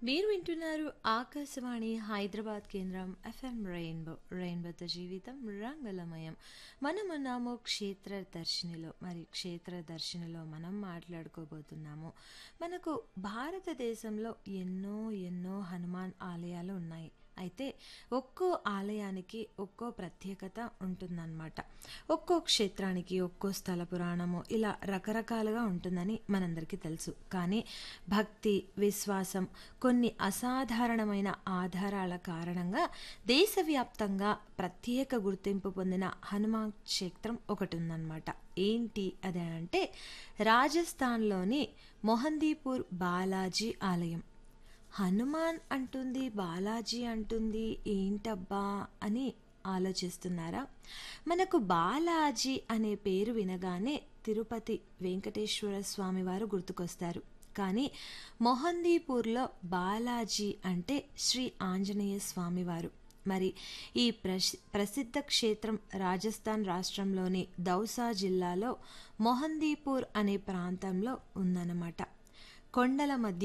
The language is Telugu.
మీరు వింటున్నారు ఆకాశవాణి హైదరాబాద్ కేంద్రం ఎఫ్ఎం రెయిన్బో రెయిన్బోతో జీవితం రంగులమయం మనం ఉన్నాము క్షేత్ర దర్శినిలో మరి క్షేత్ర దర్శినిలో మనం మాట్లాడుకోబోతున్నాము మనకు భారతదేశంలో ఎన్నో ఎన్నో హనుమాన్ ఆలయాలు ఉన్నాయి అయితే ఒక్కో ఆలయానికి ఒక్కో ప్రత్యేకత ఉంటుందన్నమాట ఒక్కో క్షేత్రానికి ఒక్కో స్థల పురాణము ఇలా రకరకాలుగా ఉంటుందని మనందరికీ తెలుసు కానీ భక్తి విశ్వాసం కొన్ని అసాధారణమైన ఆధారాల కారణంగా దేశవ్యాప్తంగా ప్రత్యేక గుర్తింపు పొందిన హనుమాన్ క్షేత్రం ఒకటి ఉందన్నమాట ఏంటి అది అంటే రాజస్థాన్లోని మొహందీపూర్ బాలాజీ ఆలయం హనుమాన్ అంటుంది బాలాజీ అంటుంది ఏంటబ్బా అని ఆలోచిస్తున్నారా మనకు బాలాజీ అనే పేరు వినగానే తిరుపతి వెంకటేశ్వర స్వామి వారు గుర్తుకొస్తారు కానీ మొహందీపూర్లో బాలాజీ అంటే శ్రీ ఆంజనేయ స్వామివారు మరి ఈ ప్రసి ప్రసిద్ధ క్షేత్రం రాజస్థాన్ రాష్ట్రంలోని దౌసా జిల్లాలో మొహందీపూర్ అనే ప్రాంతంలో ఉందన్నమాట కొండల మధ్య